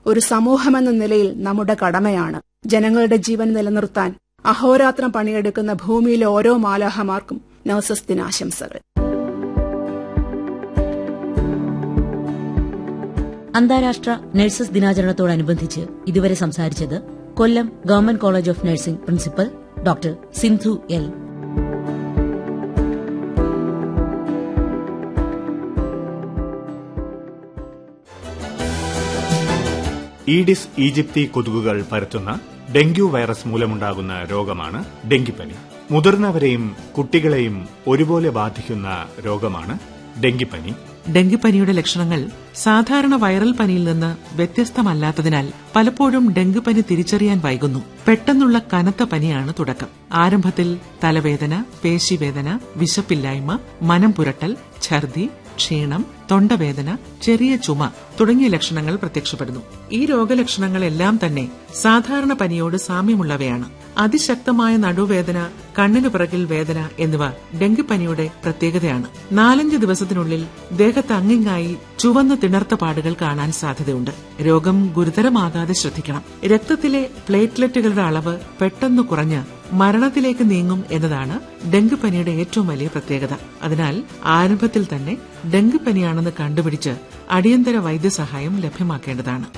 ഒരു സമൂഹമെന്ന നിലയിൽ നമ്മുടെ കടമയാണ് ജനങ്ങളുടെ ജീവൻ നിലനിർത്താൻ അഹോരാത്രം പണിയെടുക്കുന്ന ഭൂമിയിലെ ഓരോ മാലാഹമാർക്കും നഴ്സസ് ദിനാശംസകൾ അന്താരാഷ്ട്ര നഴ്സസ് ദിനാചരണത്തോടനുബന്ധിച്ച് ഇതുവരെ സംസാരിച്ചത് Kollam government college of nursing principal doctor Sindhu L Aedes aegypti കൊതുകുകൾ പരത്തുന്ന ഡെങ്കു വൈറസ് മൂലമുണ്ടാകുന്ന രോഗമാണ് ഡെങ്കിപ്പനി മുതിർന്നവരെയും കുട്ടികളെയും ഒരുപോലെ ബാധിക്കുന്ന രോഗമാണ് ഡെങ്കിപ്പനി ഡെങ്കിപ്പനിയുടെ ലക്ഷണങ്ങൾ സാധാരണ വൈറൽ പനിയിൽ നിന്ന് വ്യത്യസ്തമല്ലാത്തതിനാൽ പലപ്പോഴും ഡെങ്കിപ്പനി തിരിച്ചറിയാൻ വൈകുന്നു പെട്ടെന്നുള്ള കനത്ത പനിയാണ് തുടക്കം ആരംഭത്തിൽ തലവേദന പേശിവേദന വിശപ്പില്ലായ്മ മനം പുരട്ടൽ ഛർദി ക്ഷീണം തൊണ്ടവേദന ചെറിയ ചുമ തുടങ്ങിയ ലക്ഷണങ്ങൾ പ്രത്യക്ഷപ്പെടുന്നു ഈ രോഗലക്ഷണങ്ങളെല്ലാം തന്നെ സാധാരണ പനിയോട് സാമ്യമുള്ളവയാണ് അതിശക്തമായ നടുവേദന കണ്ണിനു പിറകിൽ വേദന എന്നിവ ഡെങ്കിപ്പനിയുടെ പ്രത്യേകതയാണ് നാലഞ്ച് ദിവസത്തിനുള്ളിൽ ദേഹത്ത് അങ്ങിങ്ങായി ചുവന്ന തിണർത്ത പാടുകൾ കാണാൻ സാധ്യതയുണ്ട് രോഗം ഗുരുതരമാകാതെ ശ്രദ്ധിക്കണം രക്തത്തിലെ പ്ലേറ്റ്ലെറ്റുകളുടെ അളവ് പെട്ടെന്ന് കുറഞ്ഞ് മരണത്തിലേക്ക് നീങ്ങും എന്നതാണ് ഡെങ്കിപ്പനിയുടെ ഏറ്റവും വലിയ പ്രത്യേകത അതിനാൽ ആരംഭത്തിൽ തന്നെ ഡെങ്കിപ്പനിയാണെന്ന് കണ്ടുപിടിച്ച് അടിയന്തര വൈദ്യസഹായം ലഭ്യമാക്കേണ്ടതാണ്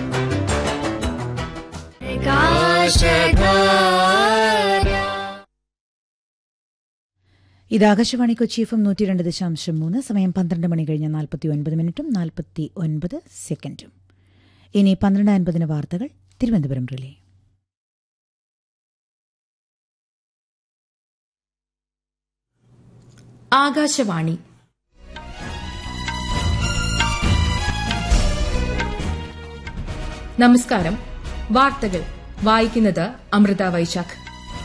ഇത് ആകാശവാണി കൊച്ചി എഫ് എം നൂറ്റി രണ്ട് ദശാംശം മൂന്ന് സമയം പന്ത്രണ്ട് മണി കഴിഞ്ഞ് നാൽപ്പത്തി ഒൻപത് മിനിറ്റും നാൽപ്പത്തി ഒൻപത് സെക്കൻഡും ഇനി പന്ത്രണ്ട് അൻപതിന് വാർത്തകൾ തിരുവനന്തപുരം റിലേ ആകാശവാണി നമസ്കാരം വാർത്തകൾ വായിക്കുന്നത് അമൃത വൈശാഖ്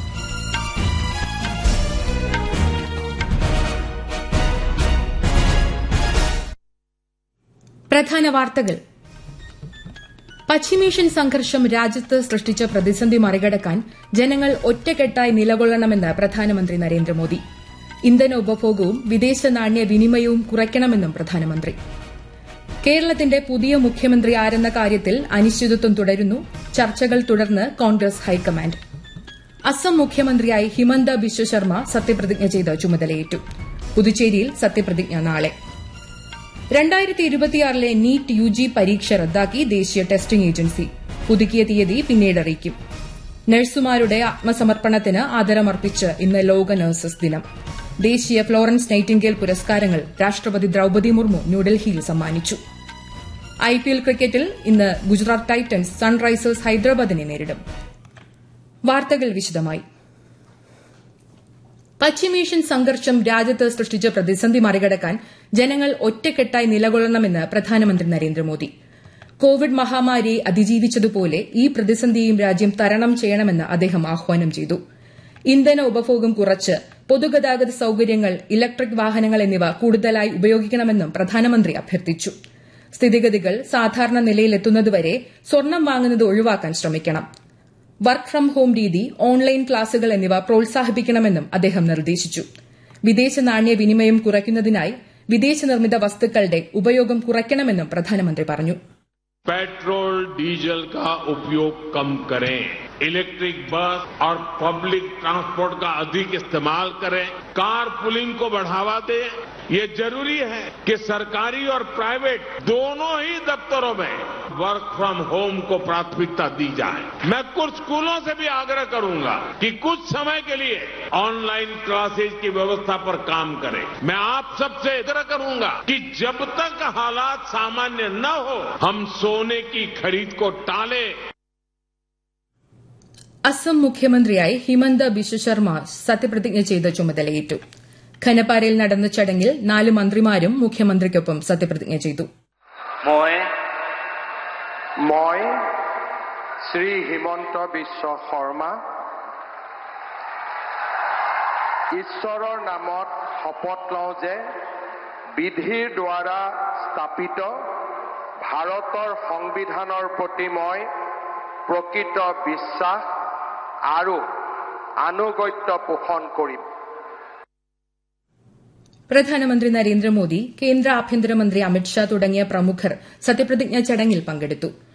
പ്രധാന വാർത്തകൾ പശ്ചിമേഷ്യൻ സംഘർഷം രാജ്യത്ത് സൃഷ്ടിച്ച പ്രതിസന്ധി മറികടക്കാൻ ജനങ്ങൾ ഒറ്റക്കെട്ടായി നിലകൊള്ളണമെന്ന് പ്രധാനമന്ത്രി നരേന്ദ്രമോദി ഇന്ധന ഉപഭോഗവും വിദേശ നാണ്യ വിനിമയവും കുറയ്ക്കണമെന്നും പ്രധാനമന്ത്രി കേരളത്തിന്റെ പുതിയ മുഖ്യമന്ത്രി ആരെന്ന കാര്യത്തിൽ അനിശ്ചിതത്വം തുടരുന്നു ചർച്ചകൾ തുടർന്ന് കോൺഗ്രസ് ഹൈക്കമാൻഡ് അസം മുഖ്യമന്ത്രിയായി ഹിമന്ത ബിശ്വ ശർമ്മ സത്യപ്രതിജ്ഞ ചെയ്ത് ചുമതലയേറ്റു പുതുച്ചേരിയിൽ സത്യപ്രതിജ്ഞ നാളെ രണ്ടായിരത്തി ഇരുപത്തിയാറിലെ നീറ്റ് യു ജി പരീക്ഷ റദ്ദാക്കി ദേശീയ ടെസ്റ്റിംഗ് ഏജൻസി പുതുക്കിയ തീയതി പിന്നീട് അറിയിക്കും നഴ്സുമാരുടെ ആത്മസമർപ്പണത്തിന് ആദരമർപ്പിച്ച് ഇന്ന് ലോക നഴ്സസ് ദിനം ദേശീയ ഫ്ലോറൻസ് നൈറ്റിംഗേൽ പുരസ്കാരങ്ങൾ രാഷ്ട്രപതി ദ്രൌപതി മുർമു ന്യൂഡൽഹിയിൽ സമ്മാനിച്ചു ഐപിഎൽ ക്രിക്കറ്റിൽ ഇന്ന് ഗുജറാത്ത് ടൈറ്റൻസ് സൺറൈസേഴ്സ് ഹൈദരാബാദിനെ നേരിടും വാർത്തകൾ വിശദമായി പശ്ചിമേഷ്യൻ സംഘർഷം രാജ്യത്ത് സൃഷ്ടിച്ച പ്രതിസന്ധി മറികടക്കാൻ ജനങ്ങൾ ഒറ്റക്കെട്ടായി നിലകൊള്ളണമെന്ന് പ്രധാനമന്ത്രി നരേന്ദ്രമോദി കോവിഡ് മഹാമാരിയെ അതിജീവിച്ചതുപോലെ ഈ പ്രതിസന്ധിയും രാജ്യം തരണം ചെയ്യണമെന്ന് അദ്ദേഹം ആഹ്വാനം ചെയ്തു ഇന്ധന ഉപഭോഗം കുറച്ച് പൊതുഗതാഗത സൌകര്യങ്ങൾ ഇലക്ട്രിക് വാഹനങ്ങൾ എന്നിവ കൂടുതലായി ഉപയോഗിക്കണമെന്നും പ്രധാനമന്ത്രി അഭ്യർത്ഥിച്ചു സ്ഥിതിഗതികൾ സാധാരണ നിലയിലെത്തുന്നതുവരെ സ്വർണം വാങ്ങുന്നത് ഒഴിവാക്കാൻ ശ്രമിക്കണം വർക്ക് ഫ്രം ഹോം രീതി ഓൺലൈൻ ക്ലാസുകൾ എന്നിവ പ്രോത്സാഹിപ്പിക്കണമെന്നും അദ്ദേഹം നിർദ്ദേശിച്ചു വിദേശ നാണ്യ വിനിമയം കുറയ്ക്കുന്നതിനായി വിദേശ നിർമ്മിത വസ്തുക്കളുടെ ഉപയോഗം കുറയ്ക്കണമെന്നും പ്രധാനമന്ത്രി പറഞ്ഞു पेट्रोल डीजल का उपयोग कम करें इलेक्ट्रिक बस और पब्लिक ट्रांसपोर्ट का अधिक इस्तेमाल करें कार पुलिंग को बढ़ावा दें ये जरूरी है कि सरकारी और प्राइवेट दोनों ही दफ्तरों में वर्क फ्रॉम होम को प्राथमिकता दी जाए मैं कुछ स्कूलों से भी आग्रह करूंगा कि कुछ समय के लिए ऑनलाइन क्लासेज की व्यवस्था पर काम करें मैं आप सबसे आग्रह करूंगा कि जब तक हालात सामान्य न हो हम सोने की खरीद को टालें അസം മുഖ്യമന്ത്രിയായി ഹിമന്ത ബിശ്വ ശർമ്മ സത്യപ്രതിജ്ഞ ചെയ്ത് ചുമതലയേറ്റു ഖനപാരയിൽ നടന്ന ചടങ്ങിൽ നാല് മന്ത്രിമാരും മുഖ്യമന്ത്രിക്കൊപ്പം സത്യപ്രതിജ്ഞ ചെയ്തു মই মই শ্ৰী হিমন্ত বিশ্ব শৰ্মা ঈশ্বৰৰ নামত শপত লওঁ যে বিধিৰ দ্বাৰা স্থাপিত ভাৰতৰ সংবিধানৰ প্ৰতি মই প্ৰকৃত বিশ্বাস আৰু আনুগত্য পোষণ কৰিম പ്രധാനമന്ത്രി നരേന്ദ്രമോദി കേന്ദ്ര ആഭ്യന്തരമന്ത്രി അമിത്ഷാ തുടങ്ങിയ പ്രമുഖർ സത്യപ്രതിജ്ഞാ ചടങ്ങിൽ പങ്കെടുത്തു